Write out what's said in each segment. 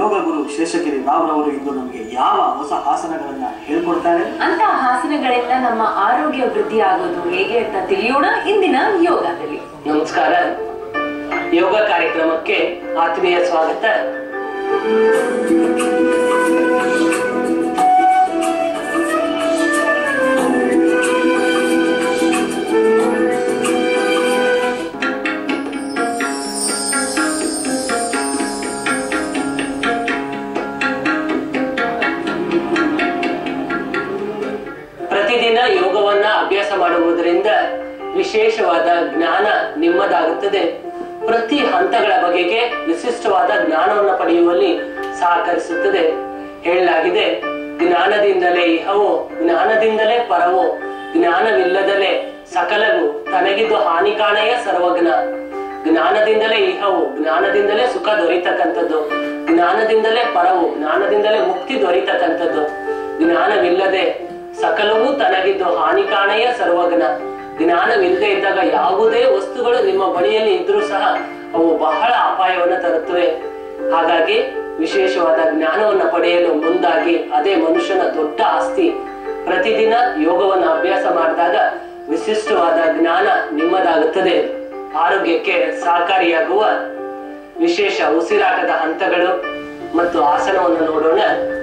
ಯೋಗ ಗುರು ಶೇಷಗಿರಿ ರಾವ್ ರವರು ಇಂದು ನಮಗೆ ಯಾವ ಹೊಸ ಆಸನಗಳನ್ನ ಹೇಳ್ಕೊಡ್ತಾರೆ ಅಂತ ಆಸನಗಳಿಂದ ನಮ್ಮ ಆರೋಗ್ಯ ವೃದ್ಧಿ ಆಗೋದು ಹೇಗೆ ಅಂತ ತಿಳಿಯೋಣ ಇಂದಿನ ಯೋಗದಲ್ಲಿ ನಮಸ್ಕಾರ ಯೋಗ ಕಾರ್ಯಕ್ರಮಕ್ಕೆ ಆತ್ಮೀಯ ಸ್ವಾಗತ ಪ್ರತಿದಿನ ಯೋಗವನ್ನ ಅಭ್ಯಾಸ ಮಾಡುವುದರಿಂದ ವಿಶೇಷವಾದ ಜ್ಞಾನ ನಿಮ್ಮದಾಗುತ್ತದೆ ಪ್ರತಿ ಹಂತಗಳ ಬಗೆಗೆ ವಿಶಿಷ್ಟವಾದ ಜ್ಞಾನವನ್ನು ಪಡೆಯುವಲ್ಲಿ ಸಹಕರಿಸುತ್ತದೆ ಹೇಳಲಾಗಿದೆ ಜ್ಞಾನದಿಂದಲೇ ಇಹವೋ ಜ್ಞಾನದಿಂದಲೇ ಪರವೋ ಜ್ಞಾನವಿಲ್ಲದಲೇ ಸಕಲವು ತನಗಿದ್ದು ಹಾನಿ ಕಾಣೆಯ ಸರ್ವಜ್ಞ ಜ್ಞಾನದಿಂದಲೇ ಇಹವು ಜ್ಞಾನದಿಂದಲೇ ಸುಖ ದೊರೀತಕ್ಕಂಥದ್ದು ಜ್ಞಾನದಿಂದಲೇ ಪರವು ಜ್ಞಾನದಿಂದಲೇ ಮುಕ್ತಿ ದೊರೀತಕ್ಕಂಥದ್ದು ಜ್ಞಾನವಿಲ್ಲದೆ ಸಕಲವೂ ತನಗಿದ್ದು ಹಾನಿ ಕಾಣೆಯ ಸರ್ವಜ್ಞ ಜ್ಞಾನವಿಲ್ಲದೆ ಇದ್ದಾಗ ಯಾವುದೇ ವಸ್ತುಗಳು ನಿಮ್ಮ ಬಳಿಯಲ್ಲಿ ಇದ್ರೂ ಸಹ ಅವು ಬಹಳ ಅಪಾಯವನ್ನು ತರುತ್ತವೆ ಹಾಗಾಗಿ ವಿಶೇಷವಾದ ಜ್ಞಾನವನ್ನ ಪಡೆಯಲು ಮುಂದಾಗಿ ಅದೇ ಮನುಷ್ಯನ ದೊಡ್ಡ ಆಸ್ತಿ ಪ್ರತಿದಿನ ಯೋಗವನ್ನು ಅಭ್ಯಾಸ ಮಾಡಿದಾಗ ವಿಶಿಷ್ಟವಾದ ಜ್ಞಾನ ನಿಮ್ಮದಾಗುತ್ತದೆ ಆರೋಗ್ಯಕ್ಕೆ ಸಹಕಾರಿಯಾಗುವ ವಿಶೇಷ ಉಸಿರಾಟದ ಹಂತಗಳು ಮತ್ತು ಆಸನವನ್ನು ನೋಡೋಣ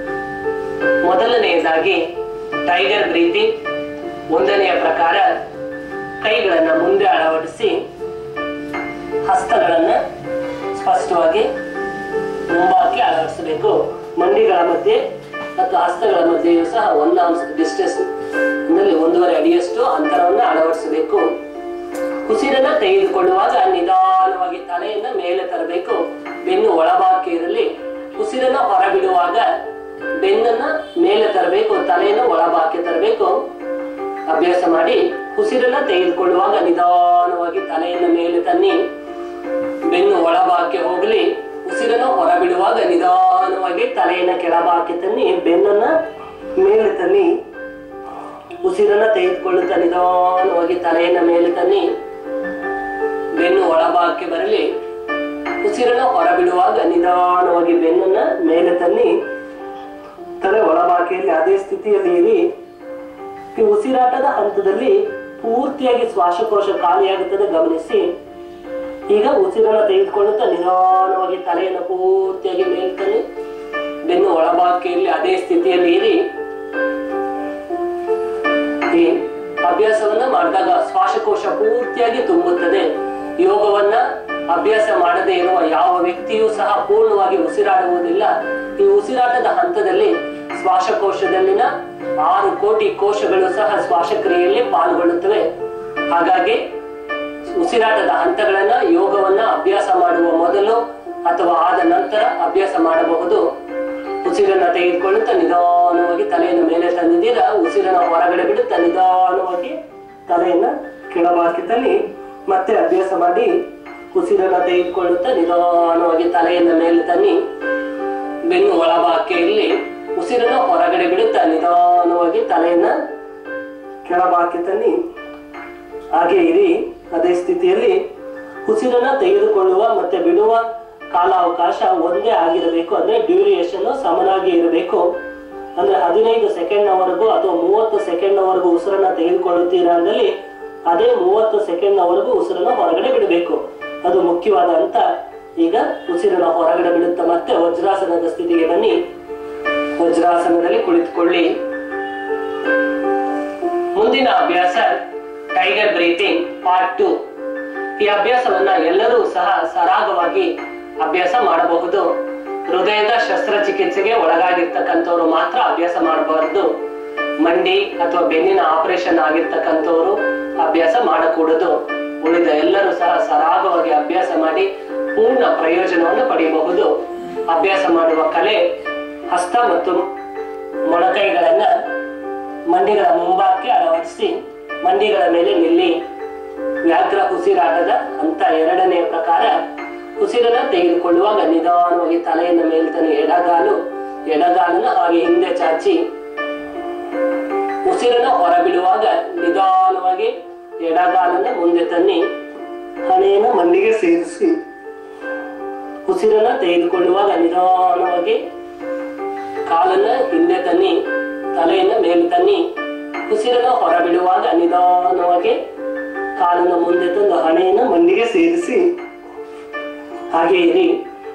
ಮೊದಲನೆಯದಾಗಿ ಟೈಗರ್ ಬ್ರೀತಿಂಗ್ ಒಂದನೆಯ ಪ್ರಕಾರ ಕೈಗಳನ್ನ ಮುಂದೆ ಅಳವಡಿಸಿ ಹಸ್ತಗಳನ್ನ ಸ್ಪಷ್ಟವಾಗಿ ಮುಂಬಾಕಿ ಅಳವಡಿಸಬೇಕು ಮಂಡಿಗಳ ಮಧ್ಯೆ ಮತ್ತು ಹಸ್ತಗಳ ಮಧ್ಯೆಯೂ ಸಹ ಒಂದು ಅಂಶ ಡಿಸ್ಟೆನ್ಸ್ ಅಂದರೆ ಒಂದೂವರೆ ಅಡಿಯಷ್ಟು ಅಂತರವನ್ನ ಅಳವಡಿಸಬೇಕು ಉಸಿರನ್ನ ತೆಗೆದುಕೊಳ್ಳುವಾಗ ನಿಧಾನವಾಗಿ ತಲೆಯನ್ನ ಮೇಲೆ ತರಬೇಕು ಬೆನ್ನು ಒಳಭಾಗಕ್ಕೆ ಇರಲಿ ಉಸಿರನ್ನ ಹೊರಬಿಡುವಾಗ ಬೆನ್ನನ್ನ ಮೇಲೆ ತರಬೇಕು ತಲೆಯನ್ನ ಒಳಭಾಗಕ್ಕೆ ತರಬೇಕು ಅಭ್ಯಾಸ ಮಾಡಿ ಉಸಿರನ್ನ ತೆಗೆದುಕೊಳ್ಳುವಾಗ ನಿಧಾನವಾಗಿ ತಲೆಯನ್ನ ಮೇಲೆ ತನ್ನಿ ಬೆನ್ನು ಒಳಭಾಗಕ್ಕೆ ಹೋಗಲಿ ಉಸಿರನ್ನ ಹೊರಬಿಡುವಾಗ ನಿಧಾನವಾಗಿ ತಲೆಯನ್ನ ಕೆಳಭಾಗಕ್ಕೆ ತನ್ನಿ ಬೆನ್ನನ್ನ ಮೇಲೆ ತನ್ನಿ ಉಸಿರನ್ನ ತೆಗೆದುಕೊಳ್ಳುತ್ತಾ ನಿಧಾನವಾಗಿ ತಲೆಯನ್ನ ಮೇಲೆ ತನ್ನಿ ಬೆನ್ನು ಒಳಭಾಗಕ್ಕೆ ಬರಲಿ ಉಸಿರನ್ನ ಹೊರಬಿಡುವಾಗ ನಿಧಾನವಾಗಿ ಬೆನ್ನನ್ನ ಮೇಲೆ ತನ್ನಿ ತಲೆ ಒಳಭಾಗದಲ್ಲಿ ಅದೇ ಸ್ಥಿತಿಯಲ್ಲಿ ಇರಿ ಈ ಉಸಿರಾಟದ ಹಂತದಲ್ಲಿ ಪೂರ್ತಿಯಾಗಿ ಶ್ವಾಸಕೋಶ ಖಾಲಿಯಾಗುತ್ತದೆ ಗಮನಿಸಿ ಈಗ ಉಸಿರನ್ನ ತೆಗೆದುಕೊಳ್ಳುತ್ತಾ ನಿಧಾನವಾಗಿ ತಲೆಯನ್ನು ಪೂರ್ತಿಯಾಗಿ ಮೇಲ್ತಾನೆ ಬೆನ್ನು ಒಳಭಾಗಕ್ಕೆ ಇರಲಿ ಅದೇ ಸ್ಥಿತಿಯಲ್ಲಿ ಇರಿ ಈ ಅಭ್ಯಾಸವನ್ನ ಮಾಡಿದಾಗ ಶ್ವಾಸಕೋಶ ಪೂರ್ತಿಯಾಗಿ ತುಂಬುತ್ತದೆ ಯೋಗವನ್ನ ಅಭ್ಯಾಸ ಮಾಡದೇ ಇರುವ ಯಾವ ವ್ಯಕ್ತಿಯೂ ಸಹ ಪೂರ್ಣವಾಗಿ ಉಸಿರಾಡುವುದಿಲ್ಲ ಈ ಉಸಿರಾಟದ ಹಂತದಲ್ಲಿ ಶ್ವಾಸಕೋಶದಲ್ಲಿನ ಆರು ಕೋಟಿ ಕೋಶಗಳು ಸಹ ಶ್ವಾಸಕ್ರಿಯೆಯಲ್ಲಿ ಪಾಲ್ಗೊಳ್ಳುತ್ತವೆ ಹಾಗಾಗಿ ಉಸಿರಾಟದ ಹಂತಗಳನ್ನ ಯೋಗವನ್ನ ಅಭ್ಯಾಸ ಮಾಡುವ ಮೊದಲು ಅಥವಾ ಆದ ನಂತರ ಅಭ್ಯಾಸ ಮಾಡಬಹುದು ಉಸಿರನ್ನ ತೆಗೆದುಕೊಳ್ಳುತ್ತಾ ನಿಧಾನವಾಗಿ ತಲೆಯನ್ನು ಮೇಲೆ ತಂದಿದ್ದೀರಾ ಉಸಿರನ್ನ ಹೊರಗಡೆ ಬಿಡುತ್ತಾ ನಿಧಾನವಾಗಿ ತಲೆಯನ್ನ ಕೆಳಭಾಗಕ್ಕೆ ತನ್ನಿ ಮತ್ತೆ ಅಭ್ಯಾಸ ಮಾಡಿ ಉಸಿರನ್ನ ತೆಗೆದುಕೊಳ್ಳುತ್ತಾ ನಿಧಾನವಾಗಿ ತಲೆಯನ್ನ ಮೇಲೆ ತನ್ನಿ ಬೆನ್ನು ಒಳಭಾಗಕ್ಕೆ ಇರಲಿ ಉಸಿರನ್ನ ಹೊರಗಡೆ ಬಿಡುತ್ತಾ ನಿಧಾನವಾಗಿ ತಲೆಯನ್ನ ಕೆಳಭಾಗಕ್ಕೆ ತನ್ನಿ ಹಾಗೆ ಇರಿ ಅದೇ ಸ್ಥಿತಿಯಲ್ಲಿ ಉಸಿರನ್ನ ತೆಗೆದುಕೊಳ್ಳುವ ಮತ್ತೆ ಬಿಡುವ ಕಾಲಾವಕಾಶ ಒಂದೇ ಆಗಿರಬೇಕು ಅಂದ್ರೆ ಡ್ಯೂರಿಯೇಷನ್ ಸಮನಾಗಿ ಇರಬೇಕು ಅಂದ್ರೆ ಹದಿನೈದು ಸೆಕೆಂಡ್ ವರೆಗೂ ಅಥವಾ ಮೂವತ್ತು ಸೆಕೆಂಡ್ ವರೆಗೂ ಉಸಿರನ್ನ ತೆಗೆದುಕೊಳ್ಳುತ್ತೀರಾ ಅಂದಲ್ಲಿ ಅದೇ ಮೂವತ್ತು ಸೆಕೆಂಡ್ ವರೆಗೂ ಉಸಿರನ್ನ ಹೊರಗಡೆ ಬಿಡಬೇಕು ಅದು ಮುಖ್ಯವಾದ ಅಂತ ಈಗ ಉಸಿರನ್ನ ಹೊರಗಡೆ ಬಿಡುತ್ತಾ ಮತ್ತೆ ವಜ್ರಾಸನದ ಸ್ಥಿತಿಗೆ ಬನ್ನಿ ವಜ್ರಾಸನದಲ್ಲಿ ಕುಳಿತುಕೊಳ್ಳಿ ಮುಂದಿನ ಅಭ್ಯಾಸ ಟೈಗರ್ ಬ್ರೀತಿಂಗ್ ಪಾರ್ಟ್ ಟು ಈ ಅಭ್ಯಾಸವನ್ನ ಎಲ್ಲರೂ ಸಹ ಸರಾಗವಾಗಿ ಅಭ್ಯಾಸ ಮಾಡಬಹುದು ಹೃದಯದ ಶಸ್ತ್ರಚಿಕಿತ್ಸೆಗೆ ಒಳಗಾಗಿರ್ತಕ್ಕಂಥವ್ರು ಮಾತ್ರ ಅಭ್ಯಾಸ ಮಾಡಬಾರದು ಮಂಡಿ ಅಥವಾ ಬೆನ್ನಿನ ಆಪರೇಷನ್ ಆಗಿರ್ತಕ್ಕಂಥವ್ರು ಅಭ್ಯಾಸ ಮಾಡಕೂಡದು ಉಳಿದ ಎಲ್ಲರೂ ಸಹ ಸರಾಗವಾಗಿ ಅಭ್ಯಾಸ ಮಾಡಿ ಪೂರ್ಣ ಪ್ರಯೋಜನವನ್ನು ಪಡೆಯಬಹುದು ಅಭ್ಯಾಸ ಮಾಡುವ ಕಲೆ ಹಸ್ತ ಮತ್ತು ಮೊಣಕೈಗಳನ್ನ ಮಂಡಿಗಳ ಮುಂಭಾಗಕ್ಕೆ ಅಳವಡಿಸಿ ಮಂಡಿಗಳ ಮೇಲೆ ನಿಲ್ಲಿ ವ್ಯಾಘ್ರ ಉಸಿರಾಟದ ಅಂತ ಎರಡನೆಯ ಪ್ರಕಾರ ಉಸಿರನ್ನ ತೆಗೆದುಕೊಳ್ಳುವಾಗ ನಿಧಾನವಾಗಿ ತಲೆಯನ್ನ ಮೇಲ್ತಾನೆ ಎಡಗಾಲು ಎಡಗಾಲನ್ನ ಹಾಗೆ ಹಿಂದೆ ಚಾಚಿ ಉಸಿರನ್ನ ಹೊರಬಿಡುವಾಗ ನಿಧಾನವಾಗಿ ಎಡಗಾಲನ್ನ ಮುಂದೆ ತನ್ನಿ ಹಣೆಯನ್ನ ಮಂಡಿಗೆ ಸೇರಿಸಿ ಉಸಿರನ್ನ ತೆಗೆದುಕೊಳ್ಳುವಾಗ ನಿಧಾನವಾಗಿ ಕಾಲನ್ನ ಹಿಂದೆ ತನ್ನಿ ತಲೆಯನ್ನ ಮೇಲೆ ತನ್ನಿ ಉಸಿರನ್ನ ಹೊರಬಿಡುವಾಗ ನಿಧಾನವಾಗಿ ಕಾಲನ್ನ ಮುಂದೆ ತಂದು ಹಣೆಯನ್ನ ಮಂಡಿಗೆ ಸೇರಿಸಿ ಹಾಗೆ ಇರಿ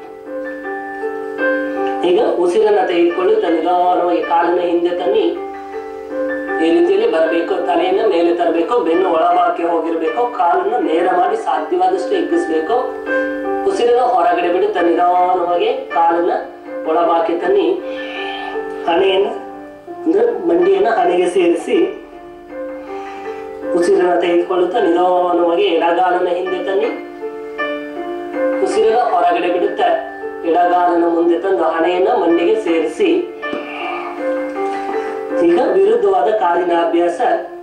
ಈಗ ಉಸಿರನ್ನ ತೆಗೆದುಕೊಳ್ಳುತ್ತಾ ನಿಧಾನವಾಗಿ ಕಾಲನ್ನ ಹಿಂದೆ ತನ್ನಿ ಈ ರೀತಿಯಲ್ಲಿ ಬರಬೇಕು ತಲೆಯನ್ನ ಮೇಲೆ ತರಬೇಕು ಬೆನ್ನು ಒಳಭಾಗಕ್ಕೆ ಹೋಗಿರ್ಬೇಕು ಕಾಲನ್ನ ನೇರ ಮಾಡಿ ಸಾಧ್ಯವಾದಷ್ಟು ಎಗ್ಗಿಸ್ಬೇಕು ಉಸಿರನ್ನ ಹೊರಗಡೆ ಬಿಡುತ್ತಾ ನಿಧಾನವಾಗಿ ಕಾಲನ್ನ ಒಳಭಾಗಕ್ಕೆ ತನ್ನಿ ಹಣೆಯನ್ನ ಅಂದ್ರೆ ಮಂಡಿಯನ್ನ ಹಣೆಗೆ ಸೇರಿಸಿ ಉಸಿರನ್ನ ತೆಗೆದುಕೊಳ್ಳುತ್ತಾ ನಿಧಾನವಾಗಿ ಎಡಗಾಲನ್ನ ಹಿಂದೆ ತನ್ನಿ ಉಸಿರನ್ನ ಹೊರಗಡೆ ಬಿಡುತ್ತಾ ಎಡಗಾಲನ ಮುಂದೆ ತಂದು ಹಣೆಯನ್ನ ಮಂಡಿಗೆ ಸೇರಿಸಿ ಈಗ ವಿರುದ್ಧವಾದ ಕಾಲಿನ ಅಭ್ಯಾಸ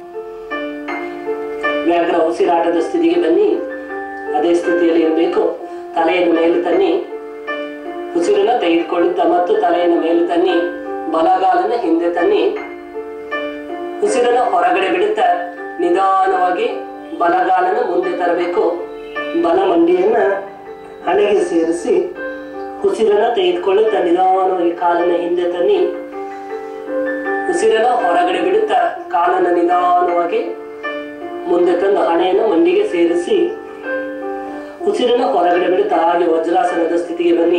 ವ್ಯಾಘ್ರ ಉಸಿರಾಟದ ಸ್ಥಿತಿಗೆ ಬನ್ನಿ ಅದೇ ಸ್ಥಿತಿಯಲ್ಲಿ ಇರಬೇಕು ತಲೆಯನ್ನು ಮೇಲೆ ತನ್ನಿ ಉಸಿರನ್ನ ತೆಗೆದುಕೊಳ್ಳುತ್ತಾ ಮತ್ತು ತಲೆಯನ್ನು ಮೇಲೆ ತನ್ನಿ ಬಲಗಾಲನ ಹಿಂದೆ ತನ್ನಿ ಉಸಿರನ್ನ ಹೊರಗಡೆ ಬಿಡುತ್ತಾ ನಿಧಾನವಾಗಿ ಬಲಗಾಲನ ಮುಂದೆ ತರಬೇಕು ಬಲ ಮಂಡಿಯನ್ನ ಹಣೆಗೆ ಸೇರಿಸಿ ಉಸಿರನ್ನ ತೆಗೆದುಕೊಳ್ಳುತ್ತಾ ನಿಧಾನವಾಗಿ ಕಾಲನ್ನ ಹಿಂದೆ ತನ್ನಿ ಉಸಿರನ್ನ ಹೊರಗಡೆ ಬಿಡುತ್ತಾ ಕಾಲನ್ನ ನಿಧಾನವಾಗಿ ಮುಂದೆ ತಂದು ಹಣೆಯನ್ನು ಮಂಡಿಗೆ ಸೇರಿಸಿ ಉಸಿರನ್ನ ಹೊರಗಡೆ ಬಿಡುತ್ತಾ ಹಾಗೆ ವಜ್ರಾಸನದ ಸ್ಥಿತಿಗೆ ಬನ್ನಿ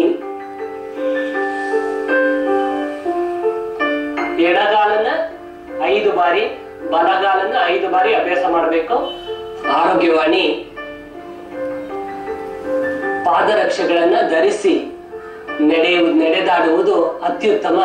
ಎಡಗಾಲನ್ನ ಐದು ಬಾರಿ ಬಲಗಾಲನ್ನ ಐದು ಬಾರಿ ಅಭ್ಯಾಸ ಮಾಡಬೇಕು ಆರೋಗ್ಯವಾಣಿ ಪಾದರಕ್ಷೆಗಳನ್ನ ಧರಿಸಿ ನಡೆಯುವುದು ನಡೆದಾಡುವುದು ಅತ್ಯುತ್ತಮ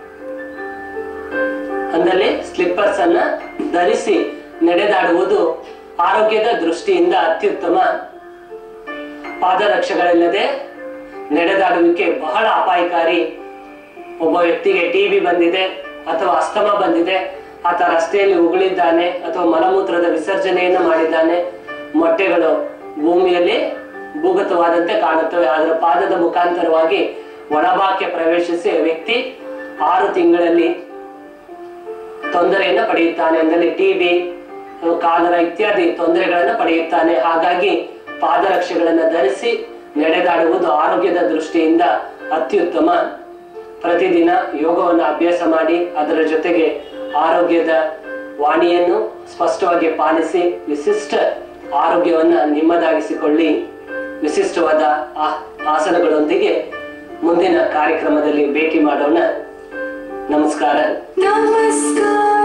ಅಂದರೆ ಸ್ಲಿಪ್ಪರ್ಸ್ ಅನ್ನ ಧರಿಸಿ ನಡೆದಾಡುವುದು ಆರೋಗ್ಯದ ದೃಷ್ಟಿಯಿಂದ ಅತ್ಯುತ್ತಮ ಪಾದರಕ್ಷೆಗಳಿಲ್ಲದೆ ನಡೆದಾಡುವಿಕೆ ಬಹಳ ಅಪಾಯಕಾರಿ ಒಬ್ಬ ವ್ಯಕ್ತಿಗೆ ಟಿಬಿ ಬಂದಿದೆ ಅಥವಾ ಅಸ್ತಮ ಬಂದಿದೆ ಆತ ರಸ್ತೆಯಲ್ಲಿ ಉಗುಳಿದ್ದಾನೆ ಅಥವಾ ಮಲಮೂತ್ರದ ವಿಸರ್ಜನೆಯನ್ನು ಮಾಡಿದ್ದಾನೆ ಮೊಟ್ಟೆಗಳು ಭೂಮಿಯಲ್ಲಿ ಭೂಗತವಾದಂತೆ ಕಾಣುತ್ತವೆ ಅದರ ಪಾದದ ಮುಖಾಂತರವಾಗಿ ಒಳಭಾಗಕ್ಕೆ ಪ್ರವೇಶಿಸಿ ವ್ಯಕ್ತಿ ಆರು ತಿಂಗಳಲ್ಲಿ ತೊಂದರೆಯನ್ನು ಪಡೆಯುತ್ತಾನೆ ಅಂದರೆ ಟಿಬಿ ಕಾಲರ ಇತ್ಯಾದಿ ತೊಂದರೆಗಳನ್ನು ಪಡೆಯುತ್ತಾನೆ ಹಾಗಾಗಿ ಪಾದರಕ್ಷೆಗಳನ್ನು ಧರಿಸಿ ನಡೆದಾಡುವುದು ಆರೋಗ್ಯದ ದೃಷ್ಟಿಯಿಂದ ಅತ್ಯುತ್ತಮ ಪ್ರತಿದಿನ ಯೋಗವನ್ನು ಅಭ್ಯಾಸ ಮಾಡಿ ಅದರ ಜೊತೆಗೆ ಆರೋಗ್ಯದ ವಾಣಿಯನ್ನು ಸ್ಪಷ್ಟವಾಗಿ ಪಾಲಿಸಿ ವಿಶಿಷ್ಟ ಆರೋಗ್ಯವನ್ನ ನಿಮ್ಮದಾಗಿಸಿಕೊಳ್ಳಿ ವಿಶಿಷ್ಟವಾದ ಆ- ಆಸನಗಳೊಂದಿಗೆ ಮುಂದಿನ ಕಾರ್ಯಕ್ರಮದಲ್ಲಿ ಭೇಟಿ ಮಾಡೋಣ ನಮಸ್ಕಾರ ನಮಸ್ಕಾರ